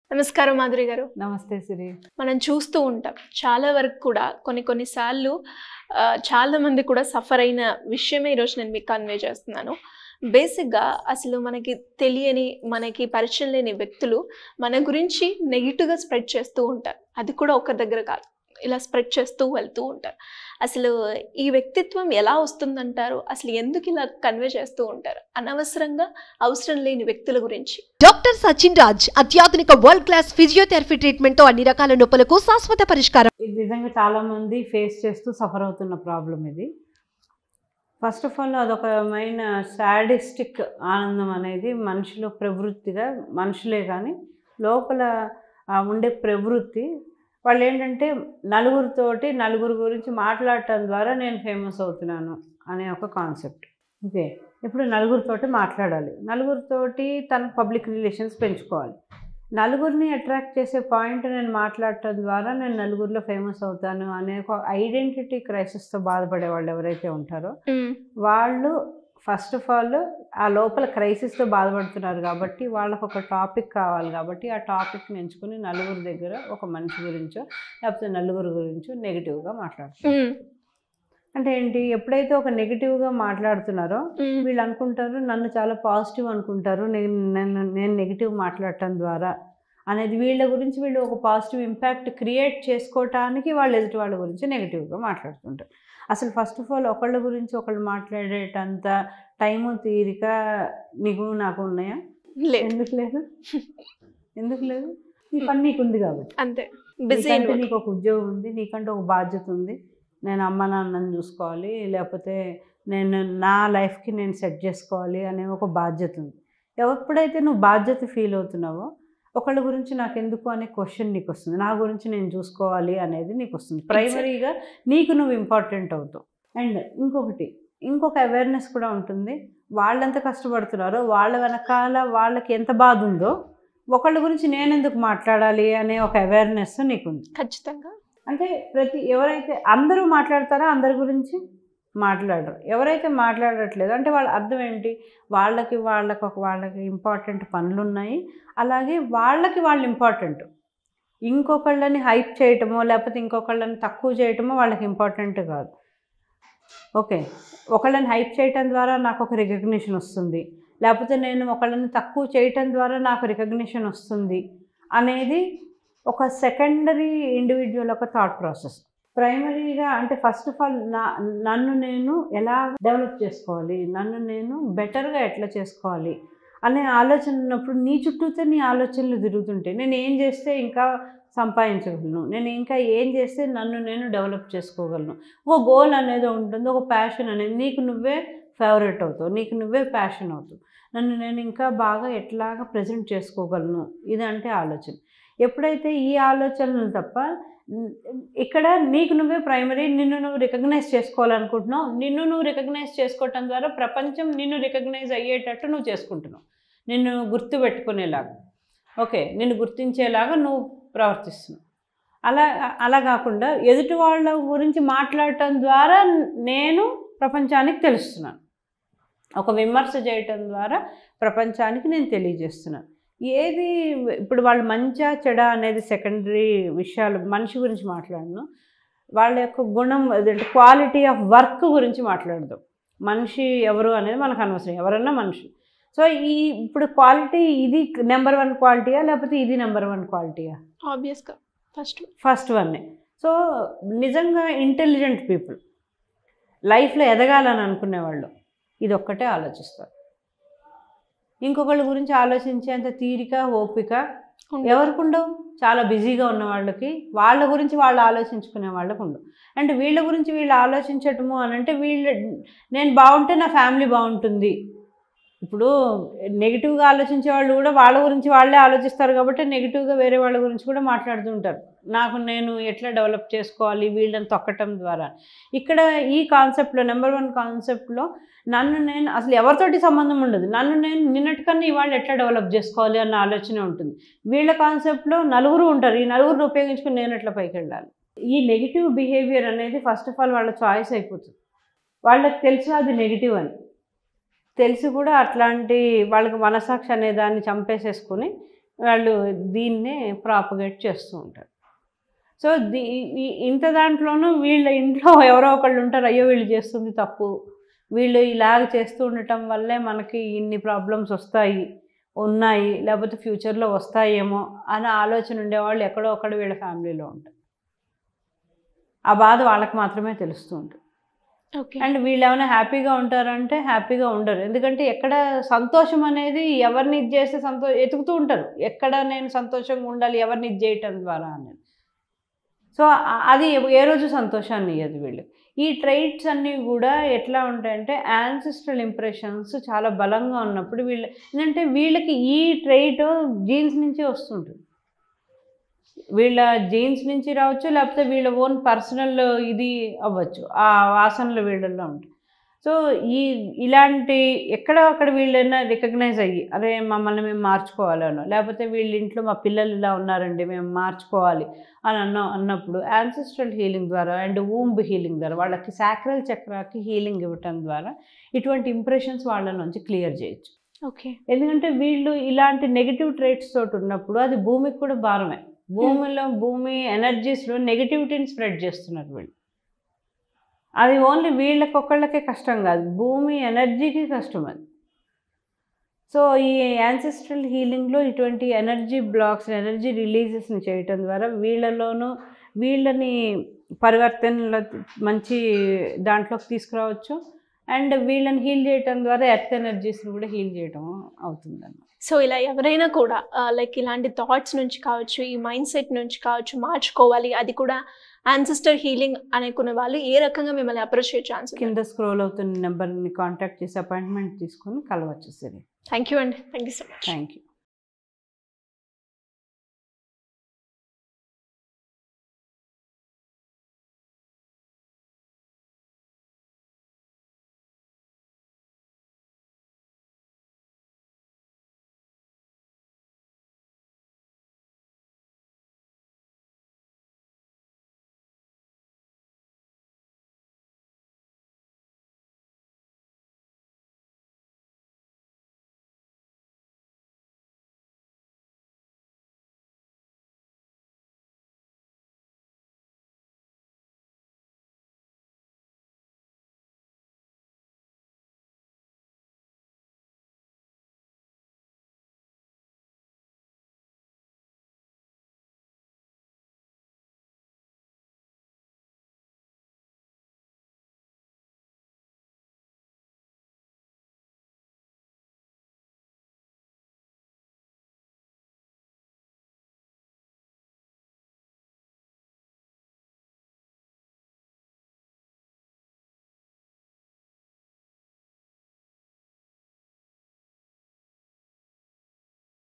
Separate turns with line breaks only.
నమస్కారం మాధురి గారు
నమస్తే సిరి
మనం చూస్తూ ఉంటాం చాలా వరకు కూడా కొన్ని కొన్నిసార్లు ఆ, చాలా మంది కూడా సఫర్ అయిన విషయమే ఈరోజు నేను మీకు కన్వే చేస్తున్నాను బేసిక్గా అసలు మనకి తెలియని మనకి పరిచయం లేని వ్యక్తులు మన గురించి నెగిటివ్గా స్ప్రెడ్ చేస్తూ ఉంటారు అది కూడా ఒక దగ్గర కాదు ఇలా స్ప్రెడ్ చేస్తూ వెళ్తూ ఉంటారు అసలు ఈ వ్యక్తిత్వం ఎలా వస్తుందంటారు అసలు ఎందుకు ఇలా కన్వే చేస్తూ ఉంటారు అనవసరంగా అవసరం లేని వ్యక్తుల గురించి
డాక్టర్ సచిన్ రాజ్ అత్యాధునిక వరల్డ్ క్లాస్ ఫిజియోథెరపీ ట్రీట్మెంట్ తో అన్ని రకాల నొప్పులకు శాశ్వత పరిష్కారం
ఇది నిజంగా చాలా మంది ఫేస్ చేస్తూ సఫర్ అవుతున్న ప్రాబ్లం ఇది ఫస్ట్ ఆఫ్ ఆల్ అదొక మైన సాడిస్టిక్ ఆనందం అనేది మనిషిలో ప్రవృత్తిగా మనుషులే కానీ లోపల ఆ ఉండే ప్రవృత్తి వాళ్ళు ఏంటంటే నలుగురితోటి నలుగురు గురించి మాట్లాడటం ద్వారా నేను ఫేమస్ అవుతున్నాను అనే ఒక కాన్సెప్ట్ ఓకే ఇప్పుడు నలుగురితోటి మాట్లాడాలి నలుగురితోటి తన పబ్లిక్ రిలేషన్స్ పెంచుకోవాలి నలుగురిని అట్రాక్ట్ చేసే పాయింట్ నేను మాట్లాడటం ద్వారా నేను నలుగురిలో ఫేమస్ అవుతాను అనే ఒక ఐడెంటిటీ క్రైసిస్తో బాధపడే వాళ్ళు ఎవరైతే ఉంటారో వాళ్ళు ఫస్ట్ ఆఫ్ ఆల్ ఆ లోపల క్రైసిస్తో బాధపడుతున్నారు కాబట్టి వాళ్ళకు ఒక టాపిక్ కావాలి కాబట్టి ఆ టాపిక్ని ఎంచుకుని నలుగురి దగ్గర ఒక మనిషి గురించో లేకపోతే నలుగురు గురించో నెగిటివ్గా మాట్లాడుతారు
ఉమ్,
అంటే ఏంటి ఎప్పుడైతే ఒక నెగిటివ్గా మాట్లాడుతున్నారో
ఉమ్,
వీళ్ళు అనుకుంటారు నన్ను చాలా పాజిటివ్ అనుకుంటారు నేను నేను నేను నెగిటివ్ మాట్లాడటం ద్వారా అనేది వీళ్ళ గురించి వీళ్ళు ఒక పాజిటివ్ ఇంపాక్ట్ క్రియేట్ చేసుకోవటానికి వాళ్ళు ఎదుటి వాళ్ళ గురించి నెగిటివ్గా మాట్లాడుతుంటారు అసలు ఫస్ట్ ఆఫ్ ఆల్ ఒకళ్ళ గురించి ఒకళ్ళు మాట్లాడేటంత టైము తీరిక నీకు నాకు ఉన్నాయా
లేదు
ఎందుకు లేదు ఎందుకు లేదు నీ పని నీకు ఉంది కాబట్టి
అంతే బిజీ
నీకంటే నీకు ఒక ఉద్యోగం ఉంది నీకంటే ఒక బాధ్యత ఉంది నేను అమ్మ నాన్నని చూసుకోవాలి లేకపోతే నేను నా లైఫ్కి నేను సెట్ చేసుకోవాలి అనే ఒక బాధ్యత ఉంది ఎప్పుడైతే నువ్వు బాధ్యత ఫీల్ అవుతున్నావో ఒకళ్ళ గురించి నాకు ఎందుకు అనే క్వశ్చన్ నీకు వస్తుంది నా గురించి నేను చూసుకోవాలి అనేది నీకు వస్తుంది ప్రైమరీగా నీకు నువ్వు ఇంపార్టెంట్ అవుతావు అండ్ ఇంకొకటి ఇంకొక అవేర్నెస్ కూడా ఉంటుంది వాళ్ళెంత కష్టపడుతున్నారో వాళ్ళ వెనకాల వాళ్ళకి ఎంత బాధ ఉందో ఒకళ్ళ గురించి నేను ఎందుకు మాట్లాడాలి అనే ఒక అవేర్నెస్ నీకుంది
ఖచ్చితంగా
అంటే ప్రతి ఎవరైతే అందరూ మాట్లాడతారో అందరి గురించి మాట్లాడరు ఎవరైతే మాట్లాడట్లేదు అంటే వాళ్ళ అర్థం ఏంటి వాళ్ళకి వాళ్ళకి ఒక వాళ్ళకి ఇంపార్టెంట్ పనులు ఉన్నాయి అలాగే వాళ్ళకి వాళ్ళు ఇంపార్టెంట్ ఇంకొకళ్ళని హైప్ చేయటమో లేకపోతే ఇంకొకళ్ళని తక్కువ చేయటమో వాళ్ళకి ఇంపార్టెంట్ కాదు ఓకే ఒకళ్ళని హైప్ చేయటం ద్వారా నాకు ఒక రికగ్నిషన్ వస్తుంది లేకపోతే నేను ఒకళ్ళని తక్కువ చేయటం ద్వారా నాకు రికగ్నిషన్ వస్తుంది అనేది ఒక సెకండరీ ఇండివిజువల్ ఒక థాట్ ప్రాసెస్ ప్రైమరీగా అంటే ఫస్ట్ ఆఫ్ ఆల్ నా నన్ను నేను ఎలా డెవలప్ చేసుకోవాలి నన్ను నేను బెటర్గా ఎట్లా చేసుకోవాలి అనే ఆలోచన ఉన్నప్పుడు నీ చుట్టూతో నీ ఆలోచనలు తిరుగుతుంటాయి నేను ఏం చేస్తే ఇంకా సంపాదించగలను నేను ఇంకా ఏం చేస్తే నన్ను నేను డెవలప్ చేసుకోగలను ఒక గోల్ అనేది ఉంటుంది ఒక ప్యాషన్ అనేది నీకు నువ్వే ఫేవరెట్ అవుతావు నీకు నువ్వే ప్యాషన్ అవుతావు నన్ను నేను ఇంకా బాగా ఎట్లాగా ప్రజెంట్ చేసుకోగలను ఇదంటే ఆలోచన ఎప్పుడైతే ఈ ఆలోచనలు తప్ప ఉమ్, ఇక్కడ నీకు నువ్వే ప్రైమరీ నిన్ను నువ్వు రికగ్నైజ్ చేసుకోవాలనుకుంటున్నావు నిన్ను నువ్వు రికగ్నైజ్ చేసుకోవటం ద్వారా ప్రపంచం నిన్ను రికగ్నైజ్ అయ్యేటట్టు నువ్వు చేసుకుంటున్నావు నిన్ను గుర్తు పెట్టుకునేలాగా ఓకే నిన్ను గుర్తించేలాగా నువ్వు ప్రవర్తిస్తున్నావు అలా అలా కాకుండా ఎదుటి వాళ్ళ గురించి మాట్లాడటం ద్వారా నేను ప్రపంచానికి తెలుస్తున్నాను ఒక విమర్శ చేయటం ద్వారా ప్రపంచానికి నేను తెలియజేస్తున్నాను ఏది ఇప్పుడు వాళ్ళు మంచా చెడ అనేది సెకండరీ విషయాలు మనిషి గురించి మాట్లాడను వాళ్ళ యొక్క గుణం అదంటే క్వాలిటీ ఆఫ్ వర్క్ గురించి మాట్లాడదాం మనిషి ఎవరు అనేది మనకు అనవసరం ఎవరన్నా మనిషి సో ఈ ఇప్పుడు క్వాలిటీ ఇది నెంబర్ వన్ క్వాలిటీయా లేకపోతే ఇది నెంబర్ వన్ క్వాలిటీయా
ఆబ్వియస్గా ఫస్ట్
ఫస్ట్ వన్నే సో నిజంగా ఇంటెలిజెంట్ పీపుల్ లైఫ్లో ఎదగాలని అనుకునేవాళ్ళు ఇది ఒక్కటే ఆలోచిస్తారు ఇంకొకళ్ళ గురించి ఆలోచించేంత తీరిక ఓపిక ఎవరికి ఉండవు చాలా బిజీగా ఉన్న వాళ్ళకి వాళ్ళ గురించి వాళ్ళు ఆలోచించుకునే వాళ్ళకి ఉండవు అండ్ వీళ్ళ గురించి వీళ్ళు ఆలోచించటము అని అంటే వీళ్ళ నేను బాగుంటే నా ఫ్యామిలీ బాగుంటుంది ఇప్పుడు నెగిటివ్గా ఆలోచించే వాళ్ళు కూడా వాళ్ళ గురించి వాళ్ళే ఆలోచిస్తారు కాబట్టి నెగిటివ్గా వేరే వాళ్ళ గురించి కూడా మాట్లాడుతుంటారు నాకు నేను ఎట్లా డెవలప్ చేసుకోవాలి వీళ్ళని తొక్కటం ద్వారా ఇక్కడ ఈ కాన్సెప్ట్లో నెంబర్ వన్ కాన్సెప్ట్లో నన్ను నేను అసలు ఎవరితోటి సంబంధం ఉండదు నన్ను నేను నిన్నటికన్నా ఇవాళ ఎట్లా డెవలప్ చేసుకోవాలి అన్న ఆలోచన ఉంటుంది వీళ్ళ కాన్సెప్ట్లో నలుగురు ఉంటారు ఈ నలుగురిని ఉపయోగించుకుని నేను ఎట్లా పైకి వెళ్ళాలి ఈ నెగిటివ్ బిహేవియర్ అనేది ఫస్ట్ ఆఫ్ ఆల్ వాళ్ళ చాయిస్ అయిపోతుంది వాళ్ళకి తెలుసు అది నెగిటివ్ అని తెలిసి కూడా అట్లాంటి వాళ్ళకి మనసాక్షి అనే దాన్ని చంపేసేసుకుని వాళ్ళు దీన్నే ప్రాపగేట్ చేస్తూ ఉంటారు సో దీ ఈ- ఇంత దాంట్లోనూ వీళ్ళ ఇంట్లో ఎవరో ఒకళ్ళు ఉంటారు అయ్యో వీళ్ళు చేస్తుంది తప్పు వీళ్ళు ఇలాగ చేస్తూ ఉండటం వల్లే మనకి ఇన్ని ప్రాబ్లమ్స్ వస్తాయి ఉన్నాయి లేకపోతే ఫ్యూచర్లో వస్తాయేమో అనే ఆలోచన ఉండేవాళ్ళు ఎక్కడో ఒకడు వీళ్ళ ఫ్యామిలీలో ఉంటారు ఆ బాధ వాళ్ళకి మాత్రమే తెలుస్తూ ఉంటుంది
ఓకే
అండ్ వీళ్ళు ఏమైనా హ్యాపీగా ఉంటారంటే హ్యాపీగా ఉండరు ఎందుకంటే ఎక్కడ సంతోషం అనేది ఎవరిని ఇది చేస్తే సంతో ఎతుకుతూ ఉంటారు ఎక్కడ నేను సంతోషంగా ఉండాలి ఎవరిని ఇది చేయటం ద్వారా అనేది సో ఆ- అది ఏ రోజు సంతోషాన్ని ఇవ్వదు వీళ్ళు ఈ ట్రైట్స్ అన్నీ కూడా ఎట్లా ఉంటాయంటే యాన్సిస్ట్రల్ ఇంప్రెషన్స్ చాలా బలంగా ఉన్నప్పుడు వీళ్ళు ఏంటంటే వీళ్ళకి ఈ ట్రైట్ జీన్స్ నుంచి వస్తుంటుంది వీళ్ళ జీన్స్ నుంచి రావచ్చు లేకపోతే వీళ్ళ ఓన్ పర్సనల్ ఇది అవ్వచ్చు ఆ వాసనలు వీళ్ళల్లో ఉంటాయి సో ఈ ఇలాంటి ఎక్కడ అక్కడ వీళ్ళైనా రికగ్నైజ్ అయ్యి అరే మమ్మల్ని మేము మార్చుకోవాలనో లేకపోతే వీళ్ళ ఇంట్లో మా పిల్లలు ఇలా ఉన్నారండి మేము మార్చుకోవాలి అని అన్న అన్నప్పుడు యాన్సిస్ట్రల్ హీలింగ్ ద్వారా అండ్ ఊంబ్ హీలింగ్ ద్వారా వాళ్ళకి సాక్రల్ చక్రాకి హీలింగ్ ఇవ్వటం ద్వారా ఇటువంటి ఇంప్రెషన్స్ వాళ్ళ నుంచి క్లియర్ చేయొచ్చు
ఓకే
ఎందుకంటే వీళ్ళు ఇలాంటి నెగిటివ్ ట్రేట్స్ తోటి ఉన్నప్పుడు అది భూమికి కూడా భారమే భూమిలో భూమి ఎనర్జీస్లో నెగిటివిటీని స్ప్రెడ్ చేస్తున్నారు వీళ్ళు అది ఓన్లీ వీళ్ళకొకళ్ళకే కష్టం కాదు భూమి ఎనర్జీకి కష్టం అది సో ఈ యాన్సెస్ట్రల్ హీలింగ్లో ఇటువంటి ఎనర్జీ బ్లాక్స్ ఎనర్జీ రిలీజెస్ని చేయటం ద్వారా వీళ్ళలోనూ వీళ్ళని పరివర్తనలో మంచి దాంట్లోకి తీసుకురావచ్చు అండ్ వీళ్ళని హీల్ చేయటం ద్వారా ఎర్త్ ఎనర్జీస్ని కూడా హీల్ చేయటం అవుతుందన్నమాట
సో ఇలా ఎవరైనా కూడా లైక్ ఇలాంటి థాట్స్ నుంచి కావచ్చు ఈ మైండ్ సెట్ నుంచి కావచ్చు మార్చుకోవాలి అది కూడా యాన్సిస్టర్ హీలింగ్ అనుకునే వాళ్ళు ఏ రకంగా మిమ్మల్ని అప్రోచ్ చేయ ఛాన్స్
కింద స్క్రోల్ అవుతున్న నెంబర్ని కాంటాక్ట్ చేసి అపాయింట్మెంట్ తీసుకొని కలవచ్చు సరే
థ్యాంక్ యూ అండి thank you so much
thank you